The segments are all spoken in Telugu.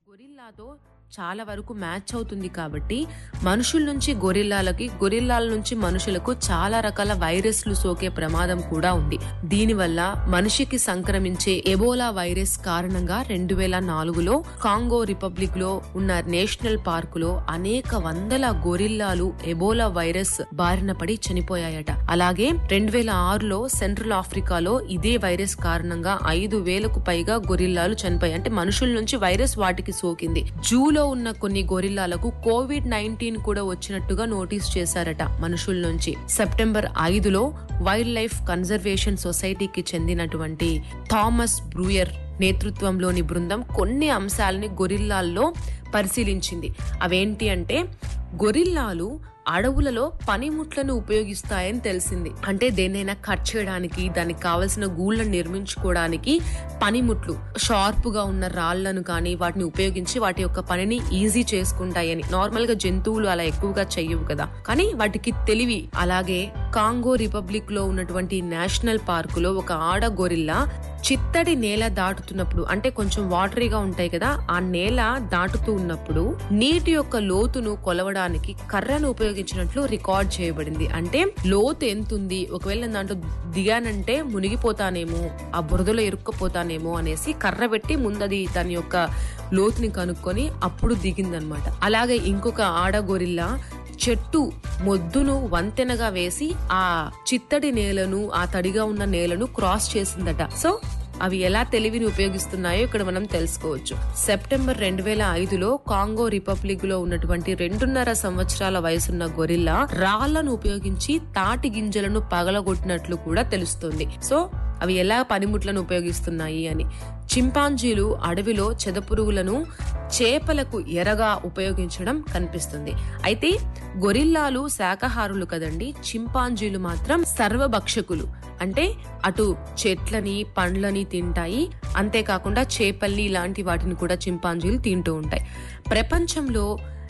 గొరిల్లాతో చాలా వరకు మ్యాచ్ అవుతుంది కాబట్టి మనుషుల నుంచి గొరిల్లాలకి గొరిల్లాల నుంచి మనుషులకు చాలా రకాల వైరస్లు సోకే ప్రమాదం కూడా ఉంది దీనివల్ల మనిషికి సంక్రమించే ఎబోలా వైరస్ కారణంగా రెండు వేల నాలుగులో కాంగో రిపబ్లిక్ లో ఉన్న నేషనల్ పార్కులో అనేక వందల గొరిల్లాలు ఎబోలా వైరస్ బారిన పడి చనిపోయాయట అలాగే రెండు వేల ఆరులో సెంట్రల్ ఆఫ్రికాలో ఇదే వైరస్ కారణంగా ఐదు వేలకు పైగా గొరిల్లాలు చనిపోయాయి అంటే మనుషుల నుంచి వైరస్ వాటికి సోకింది జూలో ఉన్న కొన్ని గొరిల్లాలకు కోవిడ్ నైన్టీన్ కూడా వచ్చినట్టుగా నోటీస్ చేశారట మనుషుల నుంచి సెప్టెంబర్ ఐదులో వైల్డ్ లైఫ్ కన్జర్వేషన్ సొసైటీకి చెందినటువంటి థామస్ బ్రూయర్ నేతృత్వంలోని బృందం కొన్ని అంశాలని గొరిల్లాల్లో పరిశీలించింది అవేంటి అంటే గొరిల్లాలు అడవులలో పనిముట్లను ఉపయోగిస్తాయని తెలిసింది అంటే దేన్నైనా కట్ చేయడానికి దానికి కావలసిన గూళ్ళను నిర్మించుకోవడానికి పనిముట్లు షార్ప్ గా ఉన్న రాళ్లను కానీ వాటిని ఉపయోగించి వాటి యొక్క పనిని ఈజీ చేసుకుంటాయని నార్మల్ గా జంతువులు అలా ఎక్కువగా చెయ్యవు కదా కానీ వాటికి తెలివి అలాగే కాంగో రిపబ్లిక్ లో ఉన్నటువంటి నేషనల్ పార్కులో ఒక ఆడ గొరిల్లా చిత్తడి నేల దాటుతున్నప్పుడు అంటే కొంచెం వాటరీగా ఉంటాయి కదా ఆ నేల దాటుతూ ఉన్నప్పుడు నీటి యొక్క లోతును కొలవడానికి కర్రను ఉపయోగించినట్లు రికార్డ్ చేయబడింది అంటే లోతు ఎంత ఉంది ఒకవేళ నేను దాంట్లో దిగానంటే మునిగిపోతానేమో ఆ బురదలో ఇరుక్కుపోతానేమో అనేసి కర్ర పెట్టి ముందది దాని యొక్క లోతుని కనుక్కొని అప్పుడు దిగిందనమాట అలాగే ఇంకొక ఆడ గొరిల్లా చెట్టు మొద్దును వంతెనగా వేసి ఆ చిత్తడి నేలను ఆ తడిగా ఉన్న నేలను క్రాస్ చేసిందట సో అవి ఎలా తెలివిని ఉపయోగిస్తున్నాయో ఇక్కడ మనం తెలుసుకోవచ్చు సెప్టెంబర్ రెండు వేల ఐదులో కాంగో రిపబ్లిక్ లో ఉన్నటువంటి రెండున్నర సంవత్సరాల వయసున్న గొరిల్లా రాళ్లను ఉపయోగించి తాటి గింజలను పగలగొట్టినట్లు కూడా తెలుస్తుంది సో అవి ఎలా పనిముట్లను ఉపయోగిస్తున్నాయి అని చింపాంజీలు అడవిలో చెదపురుగులను చేపలకు ఎరగా ఉపయోగించడం కనిపిస్తుంది అయితే గొరిల్లాలు శాకాహారులు కదండి చింపాంజీలు మాత్రం సర్వభక్షకులు అంటే అటు చెట్లని పండ్లని తింటాయి అంతేకాకుండా చేపల్ని ఇలాంటి వాటిని కూడా చింపాంజీలు తింటూ ఉంటాయి ప్రపంచంలో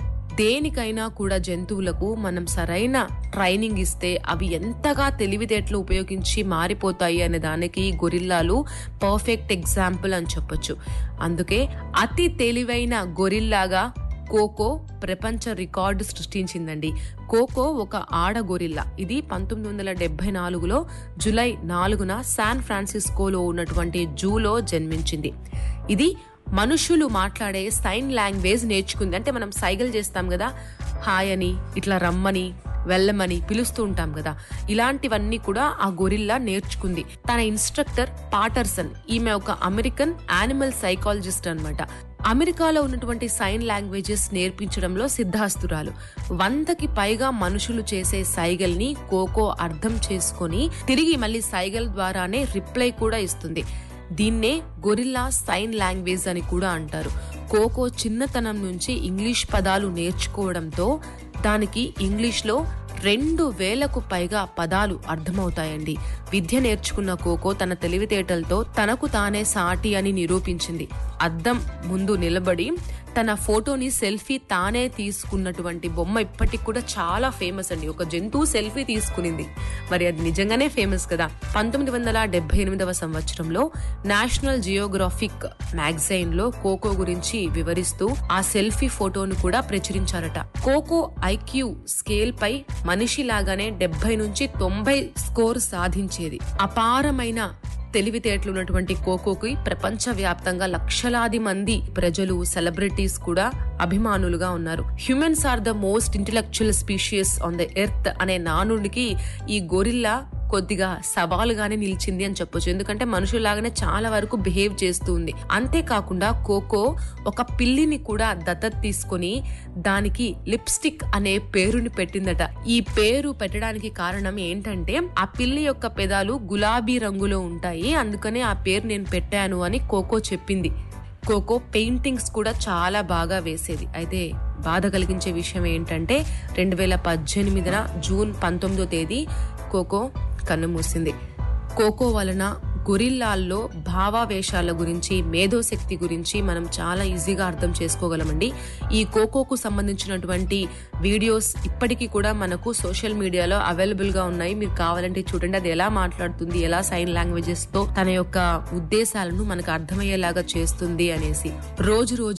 దేనికైనా కూడా జంతువులకు మనం సరైన ట్రైనింగ్ ఇస్తే అవి ఎంతగా తెలివితేటలు ఉపయోగించి మారిపోతాయి అనే దానికి గొరిల్లాలు పర్ఫెక్ట్ ఎగ్జాంపుల్ అని చెప్పొచ్చు అందుకే అతి తెలివైన గొరిల్లాగా కోకో ప్రపంచ రికార్డు సృష్టించిందండి కోకో ఒక ఆడ గొరిల్లా ఇది పంతొమ్మిది వందల డెబ్బై నాలుగులో జులై నాలుగున శాన్ ఫ్రాన్సిస్కోలో ఉన్నటువంటి జూలో జన్మించింది ఇది మనుషులు మాట్లాడే సైన్ లాంగ్వేజ్ నేర్చుకుంది అంటే మనం సైగలు చేస్తాం కదా హాయ్ అని ఇట్లా రమ్మని వెళ్ళమని పిలుస్తూ ఉంటాం కదా ఇలాంటివన్నీ కూడా ఆ గొరిల్లా నేర్చుకుంది తన ఇన్స్ట్రక్టర్ పాటర్సన్ ఈమె ఒక అమెరికన్ యానిమల్ సైకాలజిస్ట్ అన్నమాట అమెరికాలో ఉన్నటువంటి సైన్ లాంగ్వేజెస్ నేర్పించడంలో సిద్ధాస్తురాలు వందకి పైగా మనుషులు చేసే సైగల్ని కోకో అర్థం చేసుకొని తిరిగి మళ్ళీ సైగల్ ద్వారానే రిప్లై కూడా ఇస్తుంది దీన్నే గొరిల్లా సైన్ లాంగ్వేజ్ అని కూడా అంటారు కోకో చిన్నతనం నుంచి ఇంగ్లీష్ పదాలు నేర్చుకోవడంతో దానికి ఇంగ్లీష్లో రెండు వేలకు పైగా పదాలు అర్థమవుతాయండి విద్య నేర్చుకున్న కోకో తన తెలివితేటలతో తనకు తానే సాటి అని నిరూపించింది అద్దం ముందు నిలబడి తన ఫోటోని సెల్ఫీ తానే తీసుకున్నటువంటి బొమ్మ ఇప్పటికి కూడా చాలా ఫేమస్ అండి ఒక జంతువు సెల్ఫీ తీసుకునింది మరి అది నిజంగానే ఫేమస్ కదా పంతొమ్మిది వందల డెబ్బై ఎనిమిదవ సంవత్సరంలో నేషనల్ జియోగ్రాఫిక్ మ్యాగజైన్ లో కోకో గురించి వివరిస్తూ ఆ సెల్ఫీ ఫోటోను కూడా ప్రచురించారట కోకో ఐక్యూ స్కేల్ పై మనిషి లాగానే డెబ్బై నుంచి తొంభై స్కోర్ సాధించేది అపారమైన తెలివితేటలు ఉన్నటువంటి కోకోకి ప్రపంచ వ్యాప్తంగా లక్షలాది మంది ప్రజలు సెలబ్రిటీస్ కూడా అభిమానులుగా ఉన్నారు humans are the most intellectual species on the earth అనే నానుడికి ఈ గొరిల్లా కొద్దిగా సవాలుగానే నిలిచింది అని చెప్పొచ్చు ఎందుకంటే మనుషుల్లాగానే చాలా వరకు బిహేవ్ చేస్తూ ఉంది అంతేకాకుండా కోకో ఒక పిల్లిని కూడా దత్తత తీసుకొని దానికి లిప్స్టిక్ అనే పేరుని పెట్టిందట ఈ పేరు పెట్టడానికి కారణం ఏంటంటే ఆ పిల్లి యొక్క పెదాలు గులాబీ రంగులో ఉంటాయి అందుకనే ఆ పేరు నేను పెట్టాను అని కోకో చెప్పింది కోకో పెయింటింగ్స్ కూడా చాలా బాగా వేసేది అయితే బాధ కలిగించే విషయం ఏంటంటే రెండు వేల పద్దెనిమిదిన జూన్ పంతొమ్మిదో తేదీ కోకో కన్నుమూసింది కోకో వలన గొరిల్లాల్లో భావావేశాల గురించి మేధోశక్తి గురించి మనం చాలా ఈజీగా అర్థం చేసుకోగలమండి ఈ కోకోకు సంబంధించినటువంటి వీడియోస్ ఇప్పటికీ కూడా మనకు సోషల్ మీడియాలో అవైలబుల్ గా ఉన్నాయి మీరు కావాలంటే చూడండి అది ఎలా మాట్లాడుతుంది ఎలా సైన్ లాంగ్వేజెస్ తో తన యొక్క ఉద్దేశాలను మనకు అర్థమయ్యేలాగా చేస్తుంది అనేసి రోజు రోజుకి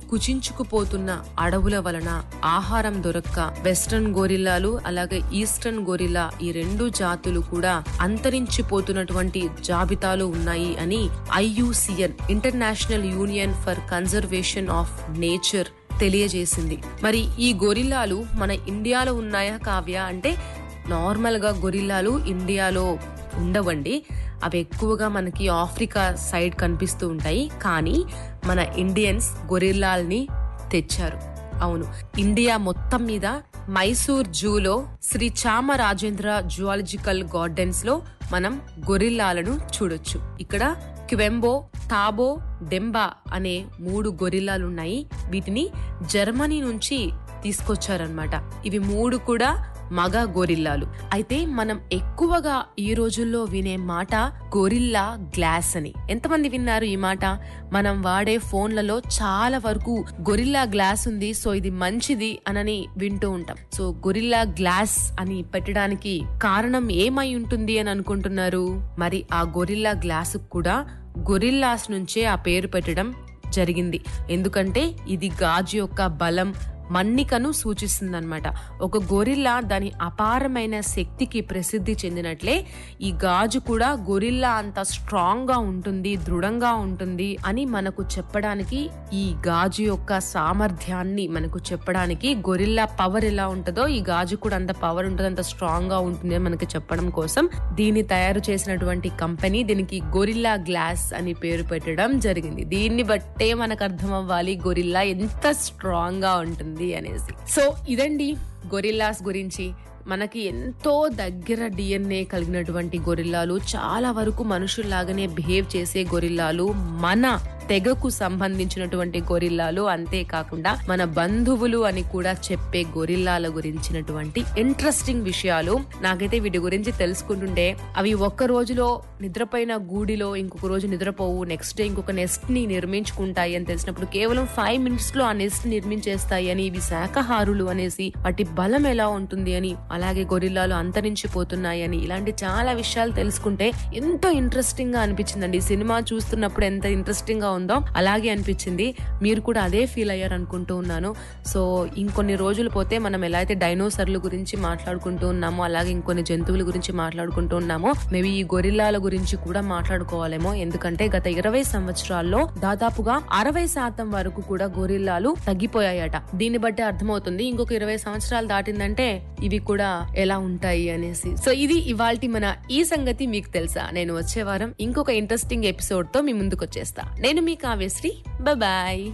కుచించుకుపోతున్న అడవుల వలన ఆహారం దొరక్క వెస్ట్రన్ గొరిల్లాలు అలాగే ఈస్టర్న్ గొరిల్లా ఈ రెండు జాతులు కూడా అంతరించిపోతున్నటువంటి జాబితాలో ఉన్నాయి అని IUCN international union for conservation of nature తెలియజేసింది మరి ఈ గొరిల్లాలు మన ఇండియాలో ఉన్నాయా కావ్య అంటే నార్మల్ గా గొరిల్లాలు ఇండియాలో ఉండవండి అవి ఎక్కువగా మనకి ఆఫ్రికా సైడ్ కనిపిస్తూ ఉంటాయి కానీ మన ఇండియన్స్ గొరిల్లాల్ని తెచ్చారు అవును ఇండియా మొత్తం మీద మైసూర్ జూలో శ్రీ చామరాజేంద్ర జువాలజికల్ గార్డెన్స్ లో మనం గొరిల్లాలను చూడొచ్చు ఇక్కడ క్వెంబో తాబో డెంబా అనే మూడు గొరిల్లాలు ఉన్నాయి వీటిని జర్మనీ నుంచి తీసుకొచ్చారనమాట ఇవి మూడు కూడా మగ గొరిల్లాలు అయితే మనం ఎక్కువగా ఈ రోజుల్లో వినే మాట గొరిల్లా గ్లాస్ అని ఎంతమంది విన్నారు ఈ మాట మనం వాడే ఫోన్లలో చాలా వరకు గొరిల్లా గ్లాస్ ఉంది సో ఇది మంచిది అనని వింటూ ఉంటాం సో గొరిల్లా గ్లాస్ అని పెట్టడానికి కారణం ఏమై ఉంటుంది అని అనుకుంటున్నారు మరి ఆ గొరిల్లా గ్లాస్ కూడా గొరిల్లాస్ నుంచే ఆ పేరు పెట్టడం జరిగింది ఎందుకంటే ఇది గాజు యొక్క బలం మన్నికను సూచిస్తుందన్నమాట ఒక గొరిల్లా దాని అపారమైన శక్తికి ప్రసిద్ధి చెందినట్లే ఈ గాజు కూడా గొరిల్లా అంత స్ట్రాంగ్ గా ఉంటుంది దృఢంగా ఉంటుంది అని మనకు చెప్పడానికి ఈ గాజు యొక్క సామర్థ్యాన్ని మనకు చెప్పడానికి గొరిల్లా పవర్ ఎలా ఉంటుందో ఈ గాజు కూడా అంత పవర్ ఉంటుంది అంత స్ట్రాంగ్ గా ఉంటుంది అని మనకి చెప్పడం కోసం దీన్ని తయారు చేసినటువంటి కంపెనీ దీనికి గొరిల్లా గ్లాస్ అని పేరు పెట్టడం జరిగింది దీన్ని బట్టే మనకు అర్థం అవ్వాలి గొరిల్లా ఎంత స్ట్రాంగ్ గా ఉంటుంది అనేసి సో ఇదండి గొరిల్లాస్ గురించి మనకి ఎంతో దగ్గర డిఎన్ఏ కలిగినటువంటి గొరిల్లాలు చాలా వరకు మనుషుల్లాగానే బిహేవ్ చేసే గొరిల్లాలు మన తెగకు సంబంధించినటువంటి గొరిల్లాలు అంతేకాకుండా మన బంధువులు అని కూడా చెప్పే గొరిల్లాల గురించినటువంటి ఇంట్రెస్టింగ్ విషయాలు నాకైతే వీటి గురించి తెలుసుకుంటుంటే అవి ఒక్క రోజులో నిద్రపోయిన గూడిలో ఇంకొక రోజు నిద్రపోవు నెక్స్ట్ డే ఇంకొక నెస్ట్ ని నిర్మించుకుంటాయి అని తెలిసినప్పుడు కేవలం ఫైవ్ మినిట్స్ లో ఆ నెస్ట్ నిర్మించేస్తాయి అని ఇవి శాఖహారులు అనేసి వాటి బలం ఎలా ఉంటుంది అని అలాగే గొరిల్లాలు అంతరించిపోతున్నాయి అని ఇలాంటి చాలా విషయాలు తెలుసుకుంటే ఎంతో ఇంట్రెస్టింగ్ గా అనిపించిందండి ఈ సినిమా చూస్తున్నప్పుడు ఎంత ఇంట్రెస్టింగ్ గా ఉందో అలాగే అనిపించింది మీరు కూడా అదే ఫీల్ అయ్యారు అనుకుంటూ ఉన్నాను సో ఇంకొన్ని రోజులు పోతే మనం ఎలా అయితే డైనోసర్ల గురించి మాట్లాడుకుంటూ ఉన్నామో అలాగే ఇంకొన్ని జంతువుల గురించి మాట్లాడుకుంటూ ఉన్నామో మేబీ ఈ గొరిల్లాల గురించి కూడా మాట్లాడుకోవాలేమో ఎందుకంటే గత ఇరవై సంవత్సరాల్లో దాదాపుగా అరవై శాతం వరకు కూడా గొరిల్లాలు తగ్గిపోయాయట దీన్ని బట్టి అర్థమవుతుంది ఇంకొక ఇరవై సంవత్సరాలు దాటిందంటే ఇవి కూడా ఎలా ఉంటాయి అనేసి సో ఇది ఇవాల్టి మన ఈ సంగతి మీకు తెలుసా నేను వచ్చే వారం ఇంకొక ఇంట్రెస్టింగ్ ఎపిసోడ్ తో మీ ముందుకు వచ్చేస్తా నేను మీ కావ్యశ్రీ బాయ్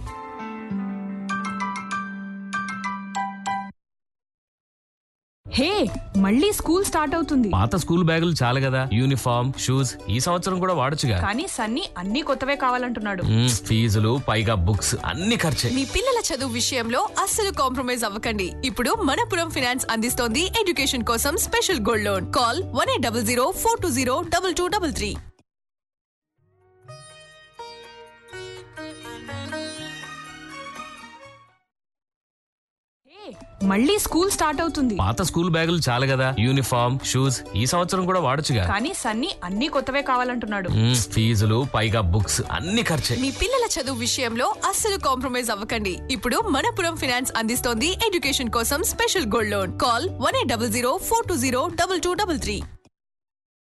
హే మళ్ళీ స్కూల్ స్టార్ట్ అవుతుంది పాత స్కూల్ బ్యాగులు చాలు కదా యూనిఫామ్ షూస్ ఈ సంవత్సరం కూడా వాడొచ్చుగా కానీ సన్నీ అన్ని కొత్తవే కావాలంటున్నాడు మ్మ్, ఫీజులు పైగా బుక్స్ అన్ని ఖర్చే మీ పిల్లల చదువు విషయంలో అస్సలు కాంప్రమైజ్ అవ్వకండి ఇప్పుడు మనపురం ఫినాన్స్ అందిస్తోంది ఎడ్యుకేషన్ కోసం special gold loan call one eight double zero four two zero double two double three hey మళ్ళీ స్కూల్ స్టార్ట్ అవుతుంది పాత స్కూల్ బ్యాగులు చాలు కదా యూనిఫామ్ షూస్ ఈ సంవత్సరం కూడా వాడొచ్చుగా కానీ సన్నీ అన్ని కొత్తవే కావాలంటున్నాడు మ్మ్, ఫీజులు పైగా బుక్స్ అన్ని ఖర్చే మీ పిల్లల చదువు విషయంలో అస్సలు కాంప్రమైజ్ అవ్వకండి ఇప్పుడు మనపురం ఫినాన్స్ అందిస్తోంది ఎడ్యుకేషన్ కోసం special gold loan call one eight double zero four two zero double two double three